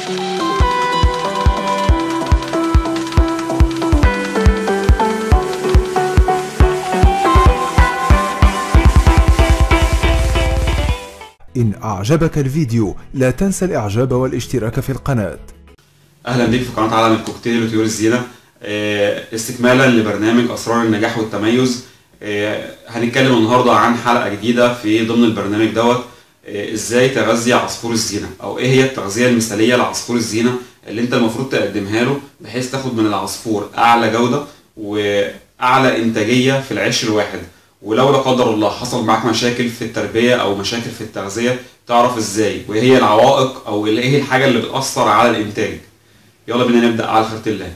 إن أعجبك الفيديو لا تنسى الإعجاب والاشتراك في القناة اهلا بيك في قناه عالم الكوكتيل وطيور الزينه آه، استكمالا لبرنامج اسرار النجاح والتميز آه، هنتكلم النهارده عن حلقه جديده في ضمن البرنامج دوت آه، ازاي تغذي عصفور الزينه او ايه هي التغذيه المثاليه لعصفور الزينه اللي انت المفروض تقدمها له بحيث تاخد من العصفور اعلى جوده واعلى انتاجيه في العش الواحد ولو لا قدر الله حصل معاك مشاكل في التربيه او مشاكل في التغذيه تعرف ازاي وايه هي العوائق او ايه هي الحاجه اللي بتاثر على الانتاج يلا بينا نبدا على خيرة الله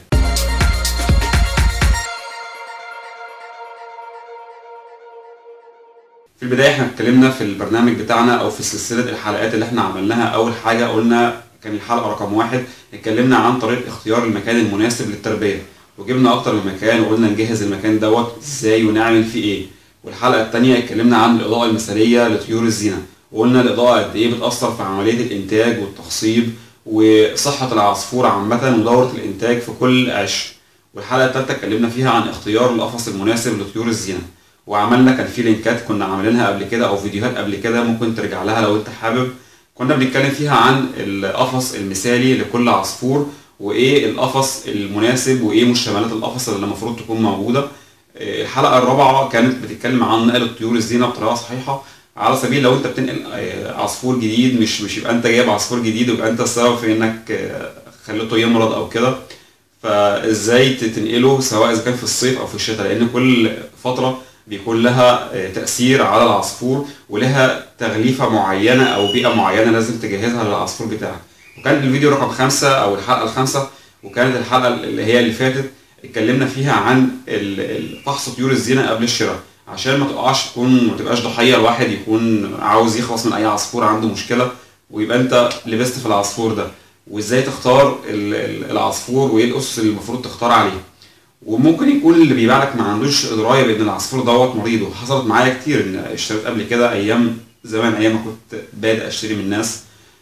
في البدايه احنا اتكلمنا في البرنامج بتاعنا او في سلسله الحلقات اللي احنا عملناها اول حاجه قلنا كان الحلقه رقم واحد اتكلمنا عن طريقه اختيار المكان المناسب للتربيه وجبنا اكتر من مكان وقلنا نجهز المكان دوت ازاي ونعمل فيه ايه والحلقه الثانيه اتكلمنا عن الاضاءه المثاليه لطيور الزينه وقلنا الاضاءه قد ايه بتاثر في عمليه الانتاج والتخصيب وصحه العصفور عامه ودوره الانتاج في كل عش والحلقه الثالثه اتكلمنا فيها عن اختيار القفص المناسب لطيور الزينه وعملنا كان في لينكات كنا عاملينها قبل كده او فيديوهات قبل كده ممكن ترجع لها لو انت حابب كنا بنتكلم فيها عن القفص المثالي لكل عصفور وايه القفص المناسب وايه مشتملات القفص اللي المفروض تكون موجوده آه، الحلقه الرابعه كانت بتتكلم عن نقل الطيور الزينه بطريقه صحيحه على سبيل لو انت بتنقل آه، عصفور جديد مش مش يبقى انت جايب عصفور جديد ويبقى انت السبب في انك آه، خليته يمرض او كده فازاي تنقله سواء اذا كان في الصيف او في الشتاء لان كل فتره بيكون لها آه، تاثير على العصفور ولها تغليفه معينه او بيئه معينه لازم تجهزها للعصفور بتاعك وكان الفيديو رقم خمسة او الحلقه الخامسه وكانت الحلقه اللي هي اللي فاتت اتكلمنا فيها عن ال- ال- فحص طيور الزينه قبل الشراء عشان ما تقعش تكون ما تبقاش ضحيه الواحد يكون عاوز يخلص من اي عصفور عنده مشكله ويبقى انت لبست في العصفور ده وازاي تختار ال- ال- العصفور وايه الاسس اللي المفروض تختار عليه وممكن يكون اللي بيبيع لك ما عندوش درايه بان العصفور دوت مريض وحصلت معايا كتير ان اشتريت قبل كده ايام زمان ايام ما كنت بادئ اشتري من الناس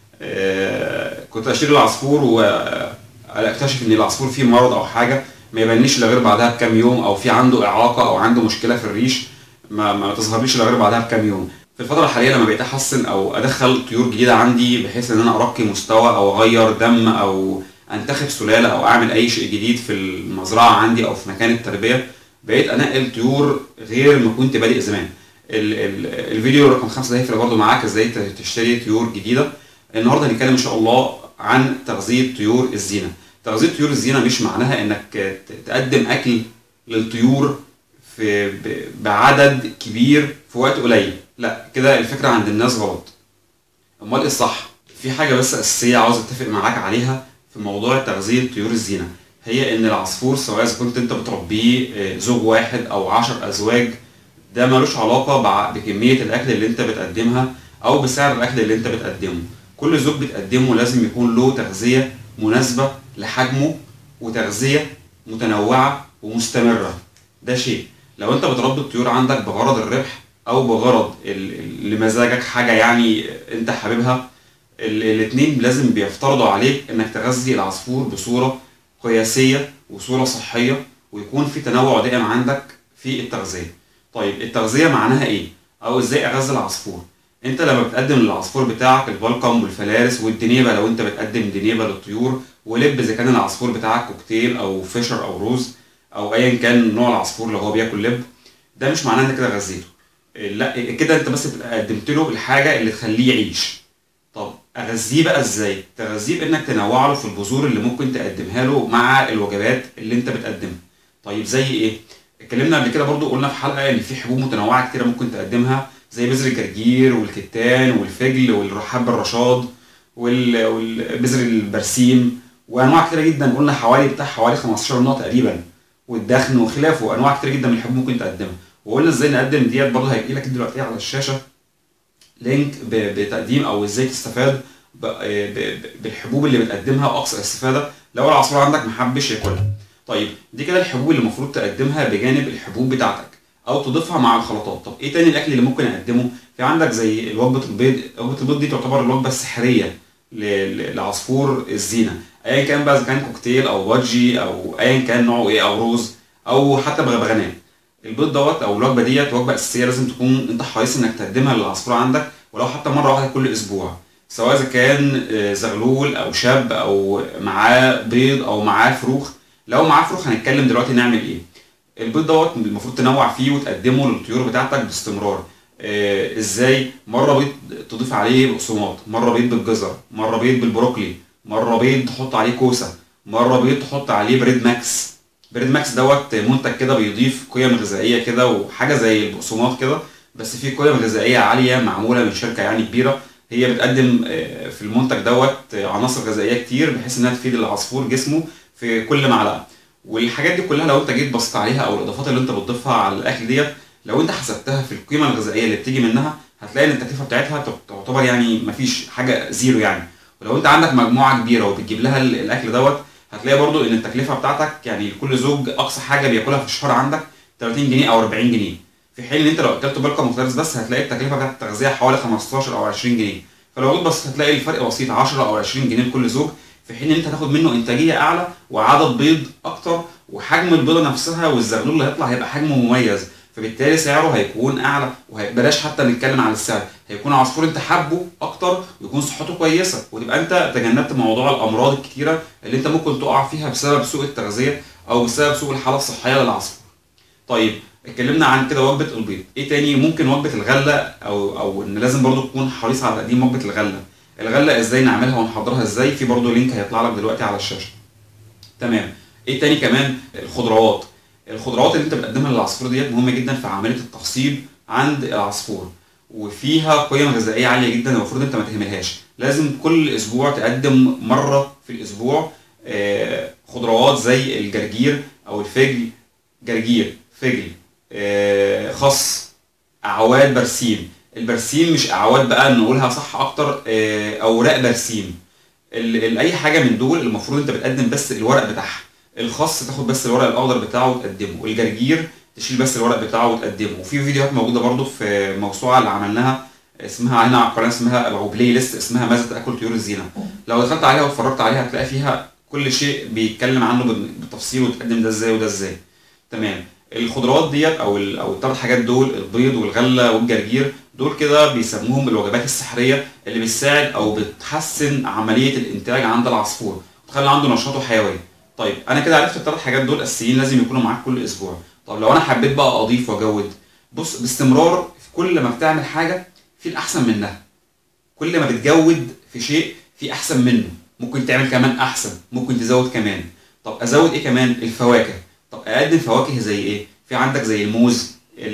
آه، كنت اشتري العصفور واكتشف ان العصفور فيه مرض او حاجه ما يبانليش الا غير بعدها بكام يوم او في عنده اعاقه او عنده مشكله في الريش ما, ما تظهرليش الا غير بعدها بكام يوم في الفتره الحاليه لما بقيت احسن او ادخل طيور جديده عندي بحيث ان انا ارقي مستوى او اغير دم او انتخب سلاله او اعمل اي شيء جديد في المزرعه عندي او في مكان التربيه بقيت انقل طيور غير ما كنت بادئ زمان ال ال الفيديو رقم خمسة ده هيفرق برضه معاك ازاي ت- تشتري طيور جديده النهارده هنتكلم ان شاء الله عن تغذيه طيور الزينه تغذيه طيور الزينه مش معناها انك ت- تقدم اكل للطيور في ب- بعدد كبير في وقت قليل لا كده الفكره عند الناس غلط امال ايه الصح في حاجه بس اساسيه عاوز اتفق معاك عليها في موضوع تغذيه طيور الزينه هي ان العصفور سواء اذا كنت انت بتربيه آه، زوج واحد او عشر ازواج ده ملوش علاقه بع- بكميه الاكل اللي انت بتقدمها او بسعر الاكل اللي انت بتقدمه كل زوج بتقدمه لازم يكون له تغذيه مناسبه لحجمه وتغذيه متنوعه ومستمره ده شيء لو انت بتربي الطيور عندك بغرض الربح او بغرض ال- ال- لمزاجك حاجه يعني انت حاببها الاثنين لازم بيفترضوا عليك انك تغذي العصفور بصوره قياسيه وصوره صحيه ويكون في تنوع دائم عندك في التغذيه طيب التغذيه معناها ايه او ازاي اغذي العصفور انت لما بتقدم للعصفور بتاعك الفالكم والفلارس والدنيبه لو انت بتقدم دنيبه للطيور ولب اذا كان العصفور بتاعك كوكتيل او فيشر او روز او ايا كان نوع العصفور لو هو بياكل لب ده مش معناه انك كده غذيته لا كده انت بس بتبقى قدمت له الحاجه اللي تخليه يعيش طب اغذيه بقى ازاي تغذيه بانك تنوع له في البذور اللي ممكن تقدمها له مع الوجبات اللي انت بتقدمها طيب زي ايه اتكلمنا قبل كده برضو قلنا في حلقه ان في حبوب متنوعه كتيره ممكن تقدمها زي بذر الجرجير والكتان والفجل والرحاب الرشاد وال- والبذر البرسيم وانواع كتيره جدا قلنا حوالي بتاع حوالي 15 نوع تقريبا والدخن وخلافه انواع كتير جدا من الحبوب ممكن تقدمها وقلنا ازاي نقدم ديت برضه هيجي لك دلوقتي على الشاشه لينك ب- بتقديم او ازاي تستفاد ب- ب- بالحبوب اللي بتقدمها اقصى استفاده لو العصفور عندك محبش ياكلها طيب دي كده الحبوب اللي المفروض تقدمها بجانب الحبوب بتاعتك او تضيفها مع الخلطات طب ايه تاني الاكل اللي ممكن اقدمه في عندك زي وجبه البيض وجبه البيض دي تعتبر الوجبه السحريه ل- ل- لعصفور الزينه ايا كان بقى اذا كان كوكتيل او بادجي او ايا كان نوعه ايه او روز او حتى بغبغانات البيض دوت او الوجبه ديت وجبه اساسيه لازم تكون انت حريص انك تقدمها للعصفور عندك ولو حتى مره واحده كل اسبوع سواء اذا كان آه، زغلول او شاب او معاه بيض او معاه فروخ لو معاه فروخ هنتكلم دلوقتي نعمل ايه البيض دوت المفروض تنوع فيه وتقدمه للطيور بتاعتك باستمرار آه ازاي مره بيض تضيف عليه بقسماط مره بيض بالجزر مره بيض بالبروكلي مره بيض تحط عليه كوسه مره بيض تحط عليه بريد ماكس بريد ماكس دوت منتج كده بيضيف قيم غذائيه كده وحاجه زي البقسماط كده بس فيه قيم غذائيه عاليه معموله من شركه يعني كبيره هي بتقدم آه، في المنتج دوت آه، عناصر غذائيه كتير بحيث انها تفيد العصفور جسمه في كل معلقه والحاجات دي كلها لو انت جيت بصيت عليها او الاضافات اللي انت بتضيفها على الاكل ديت لو انت حسبتها في القيمه الغذائيه اللي بتيجي منها هتلاقي ان التكلفه بتاعتها تعتبر يعني مفيش حاجه زيرو يعني ولو انت عندك مجموعه كبيره وبتجيب لها ال- الاكل دوت هتلاقي برضو ان التكلفه بتاعتك يعني لكل زوج اقصى حاجه بياكلها في الشهر عندك 30 جنيه او 40 جنيه في حين ان انت لو اكلت بلقه مفترس بس هتلاقي التكلفه بتاعت التغذيه حوالي 15 او 20 جنيه فلو جيت بس هتلاقي الفرق بسيط 10 او 20 جنيه لكل زوج في حين ان انت هتاخد منه انتاجيه اعلى وعدد بيض اكتر وحجم البيضه نفسها والزغلول اللي هيطلع هيبقى حجمه مميز فبالتالي سعره هيكون اعلى وبلاش حتى نتكلم عن السعر هيكون عصفور انت حابه اكتر ويكون صحته كويسه وتبقى انت تجنبت موضوع الامراض الكتيره اللي انت ممكن تقع فيها بسبب سوء التغذيه او بسبب سوء الحاله الصحيه للعصفور طيب اتكلمنا عن كده وجبه البيض ايه تاني ممكن وجبه الغله او او ان لازم برضو تكون حريص على تقديم وجبه الغله الغله ازاي نعملها ونحضرها ازاي في برضو لينك هيطلع لك دلوقتي على الشاشه تمام ايه تاني كمان الخضروات الخضروات اللي انت بتقدمها للعصفور ديت مهمه جدا في عمليه التخصيب عند العصفور وفيها قيم غذائيه عاليه جدا المفروض انت ما تهملهاش لازم كل اسبوع تقدم مره في الاسبوع آه، خضروات زي الجرجير او الفجل جرجير فجل آه، خس اعواد برسيم البرسيم مش اعواد بقى نقولها صح اكتر آه، اوراق برسيم ال- ال- اي حاجه من دول المفروض انت بتقدم بس الورق بتاعها الخس تاخد بس الورق الاخضر بتاعه وتقدمه والجرجير تشيل بس الورق بتاعه وتقدمه وفي فيديوهات موجوده برضو في الموسوعه اللي عملناها اسمها هنا على القناه اسمها او بلاي ليست اسمها ماذا تاكل طيور الزينه لو دخلت عليها واتفرجت عليها هتلاقي فيها كل شيء بيتكلم عنه بال- بالتفصيل وتقدم ده ازاي وده ازاي تمام الخضروات ديت او ال- او الثلاث حاجات دول البيض والغله والجرجير دول كده بيسموهم الوجبات السحريه اللي بتساعد او بتحسن عمليه الانتاج عند العصفور وتخلي عنده نشاط وحيويه طيب انا كده عرفت الثلاث حاجات دول اساسيين لازم يكونوا معاك كل اسبوع طب لو انا حبيت بقى اضيف واجود بص باستمرار في كل ما بتعمل حاجه في الاحسن منها كل ما بتجود في شيء في احسن منه ممكن تعمل كمان احسن ممكن تزود كمان طب ازود ايه كمان الفواكه طب اقدم فواكه زي ايه في عندك زي الموز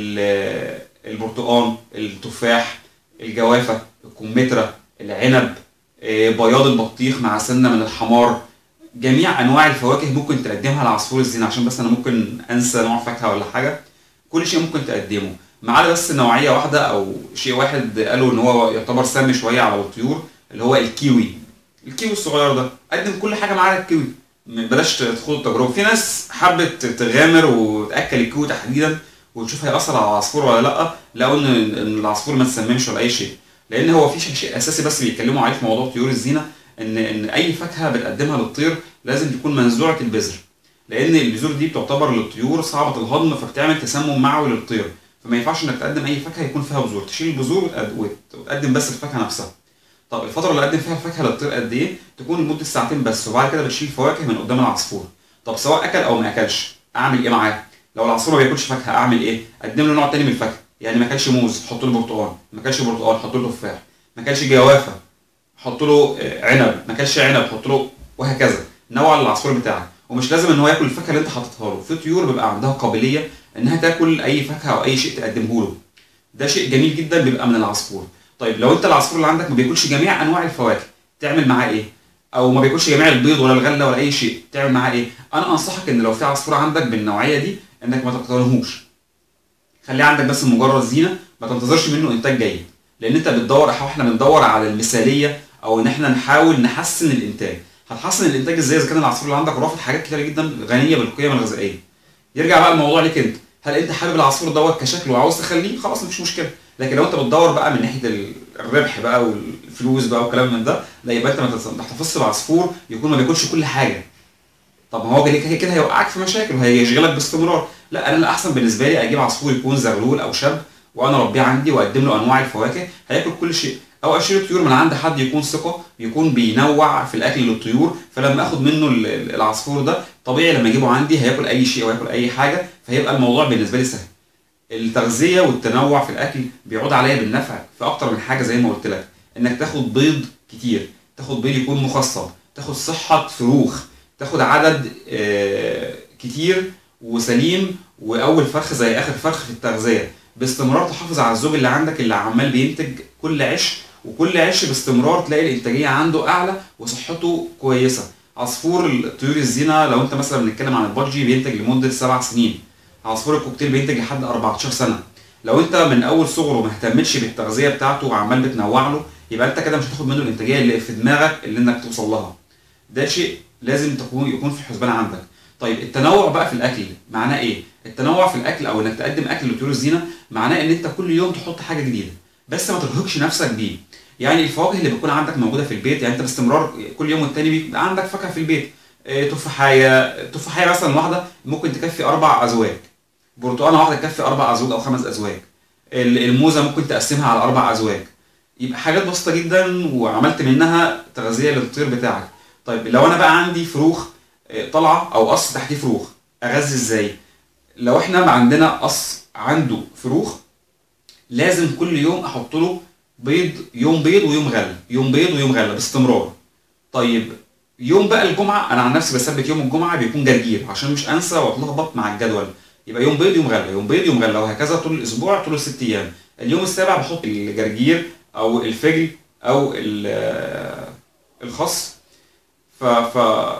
ال- البرتقال التفاح الجوافه الكمثرى العنب آه، بياض البطيخ مع سنه من الحمار جميع انواع الفواكه ممكن تقدمها لعصفور الزينه عشان بس انا ممكن انسى نوع فاكهه ولا حاجه كل شيء ممكن تقدمه ما عدا بس نوعيه واحده او شيء واحد قالوا ان هو يعتبر سام شويه على الطيور اللي هو الكيوي الكيوي الصغير ده قدم كل حاجه معاه الكيوي م- بلاش تدخل التجربه في ناس حبت تغامر وتاكل الكيوي تحديدا وتشوف هيأثر على العصفور ولا لا لقوا ان ان العصفور ما تسممش ولا اي شيء لان هو في شيء- شيء اساسي بس بيتكلموا عليه في موضوع طيور الزينه ان ان اي فاكهه بتقدمها للطير لازم تكون منزوعه البذر لان البذور دي بتعتبر للطيور صعبه الهضم فبتعمل تسمم معوي للطير فما ينفعش انك تقدم اي فاكهه يكون فيها بذور تشيل البذور وتقد- وت- وتقدم بس الفاكهه نفسها طب الفتره اللي اقدم فيها الفاكهه للطير قد ايه تكون لمده ساعتين بس وبعد كده بتشيل فواكه من قدام العصفور طب سواء اكل او ما اكلش اعمل ايه معاه لو العصفور ما بياكلش فاكهه اعمل ايه اقدم له نوع تاني من الفاكهه يعني ما اكلش موز حط له برتقال ما اكلش برتقال حط له تفاح ما اكلش جوافه حط له آه، عنب ما اكلش عنب حط له وهكذا نوع العصفور بتاعك ومش لازم ان هو ياكل الفاكهه اللي انت حاططها له في طيور بيبقى عندها قابليه انها تاكل اي فاكهه او اي شيء تقدمه له ده شيء جميل جدا بيبقى من العصفور طيب لو انت العصفور اللي عندك ما بياكلش جميع انواع الفواكه تعمل معاه ايه او ما بياكلش جميع البيض ولا الغله ولا اي شيء تعمل معاه ايه انا انصحك ان لو في عصفور عندك بالنوعيه دي انك ما تقتنهوش خليه عندك بس مجرد زينه ما تنتظرش منه انتاج جيد لان انت بتدور أو احنا بندور على المثاليه او ان احنا نحاول نحسن الانتاج هتحسن الانتاج ازاي اذا كان العصفور اللي عندك رافض حاجات كتيره جدا غنيه بالقيم الغذائيه يرجع بقى الموضوع ليك انت هل انت حابب العصفور دوت كشكل وعاوز تخليه خلاص مفيش مشكله لكن لو انت بتدور بقى من ناحيه ال- الربح بقى والفلوس بقى والكلام من ده لا يبقى انت ما تت- ما تحتفظش بعصفور يكون ما بياكلش كل حاجه طب ما هو كده كده- كده هيوقعك في مشاكل وهيشغلك باستمرار لا انا الاحسن بالنسبه لي اجيب عصفور يكون زغلول او شاب وانا اربيه عندي واقدم له انواع الفواكه هياكل كل شيء او اشتري طيور من عند حد يكون ثقه يكون بينوع في الاكل للطيور فلما اخد منه ال- ال- العصفور ده طبيعي لما اجيبه عندي هياكل اي شيء وياكل اي حاجه فيبقى الموضوع بالنسبه لي سهل التغذيه والتنوع في الاكل بيعود عليا بالنفع في اكتر من حاجه زي ما قلت لك انك تاخد بيض كتير تاخد بيض يكون مخصب تاخد صحه فروخ تاخد عدد آه، كتير وسليم واول فرخ زي اخر فرخ في التغذيه باستمرار تحافظ على الزوج اللي عندك اللي عمال بينتج كل عش وكل عش باستمرار تلاقي الانتاجيه عنده اعلى وصحته كويسه عصفور الطيور الزينه لو انت مثلا بنتكلم عن البادجي بينتج لمده سبع سنين عصفور الكوكتيل بينتج لحد 14 سنه لو انت من اول صغره ما اهتمتش بالتغذيه بتاعته وعمال بتنوع له يبقى انت كده مش هتاخد منه الانتاجيه اللي في دماغك اللي انك توصل لها ده شيء لازم تكون يكون في الحسبان عندك طيب التنوع بقى في الاكل معناه ايه التنوع في الاكل او انك تقدم اكل لطيور الزينه معناه ان انت كل يوم تحط حاجه جديده بس ما ترهقش نفسك بيه يعني الفواكه اللي بتكون عندك موجوده في البيت يعني انت باستمرار كل يوم والتاني بيبقى عندك فاكهه في البيت اه، تفاحيه تفاحيه مثلا واحده ممكن تكفي اربع ازواج برتقانه واحده تكفي اربع ازواج او خمس ازواج ال- الموزه ممكن تقسمها على اربع ازواج يبقى حاجات بسيطه جدا وعملت منها تغذيه للطير بتاعك طيب لو انا بقى عندي فروخ اه، طالعه او قص تحتيه فروخ اغذي ازاي لو احنا عندنا قص عنده فروخ لازم كل يوم احط له بيض يوم بيض ويوم غله يوم بيض ويوم غله باستمرار طيب يوم بقى الجمعه انا عن نفسي بثبت يوم الجمعه بيكون جرجير عشان مش انسى واتلخبط مع الجدول يبقى يوم بيض يوم غله يوم بيض يوم غله وهكذا طول الاسبوع طول الست ايام اليوم السابع بحط الجرجير او الفجل او ال- الخس ف ف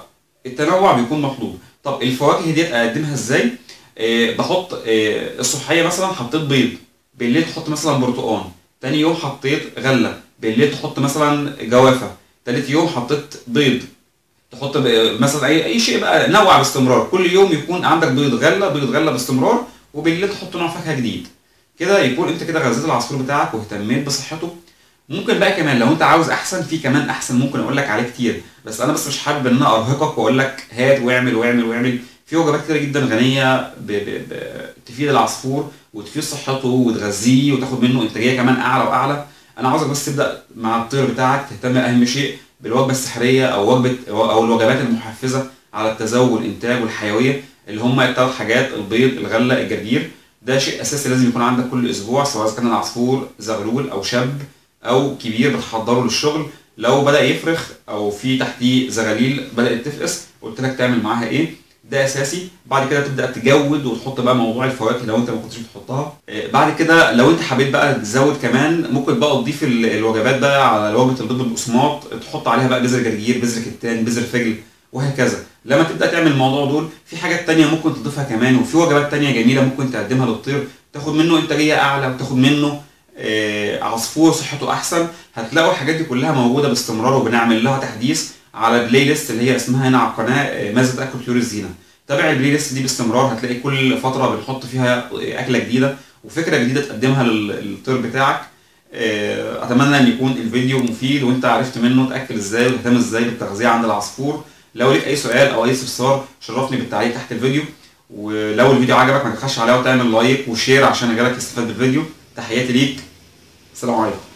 التنوع بيكون مطلوب طب الفواكه ديت اقدمها ازاي آه بحط آه الصبحيه مثلا حطيت بيض بالليل تحط مثلا برتقان تاني يوم حطيت غله بالليل تحط مثلا جوافه تالت يوم حطيت بيض تحط ب- مثلا اي اي شيء بقى نوع باستمرار كل يوم يكون عندك بيض غله بيض غله باستمرار وبالليل تحط نوع فاكهه جديد كده يكون انت كده غذيت العصفور بتاعك واهتميت بصحته ممكن بقى كمان لو انت عاوز احسن في كمان احسن ممكن اقول لك عليه كتير بس انا بس مش حابب ان انا ارهقك واقول لك هات واعمل واعمل واعمل في وجبات كتير جدا غنيه ب... ب... ب... تفيد العصفور وتفيد صحته وتغذيه وتاخد منه انتاجيه كمان اعلى واعلى انا عاوزك بس تبدا مع الطير بتاعك تهتم اهم شيء بالوجبه السحريه او وجبه او الوجبات المحفزه على التزاوج والانتاج والحيويه اللي هم الثلاث حاجات البيض الغله الجرجير ده شيء اساسي لازم يكون عندك كل اسبوع سواء إذا كان العصفور زغلول او شاب او كبير بتحضره للشغل لو بدا يفرخ او في تحتيه زغاليل بدات تفقس قلت لك تعمل معاها ايه ده اساسي بعد كده تبدا تجود وتحط بقى موضوع الفواكه لو انت ما كنتش بتحطها آه، بعد كده لو انت حبيت بقى تزود كمان ممكن بقى تضيف ال- الوجبات بقى على وجبه البيض بالبقسماط تحط عليها بقى بذر جرجير بذر كتان بذر فجل وهكذا لما تبدا تعمل الموضوع دول في حاجات تانية ممكن تضيفها كمان وفي وجبات تانية جميله ممكن تقدمها للطير تاخد منه انتاجيه اعلى وتاخد منه آه، عصفور صحته احسن هتلاقوا الحاجات دي كلها موجوده باستمرار وبنعمل لها تحديث على بلاي ليست اللي هي اسمها هنا على القناه آه، ماذا تاكل طيور الزينه تابع البلاي ليست دي باستمرار هتلاقي كل فتره بنحط فيها آه، اكله جديده وفكره جديده تقدمها لل- للطير بتاعك آه، اتمنى ان يكون الفيديو مفيد وانت عرفت منه تاكل ازاي وتهتم ازاي بالتغذيه عند العصفور لو ليك اي سؤال او اي استفسار شرفني بالتعليق تحت الفيديو ولو الفيديو عجبك ما تبخلش عليه وتعمل لايك وشير عشان غيرك يستفاد بالفيديو تحياتي ليك السلام عليكم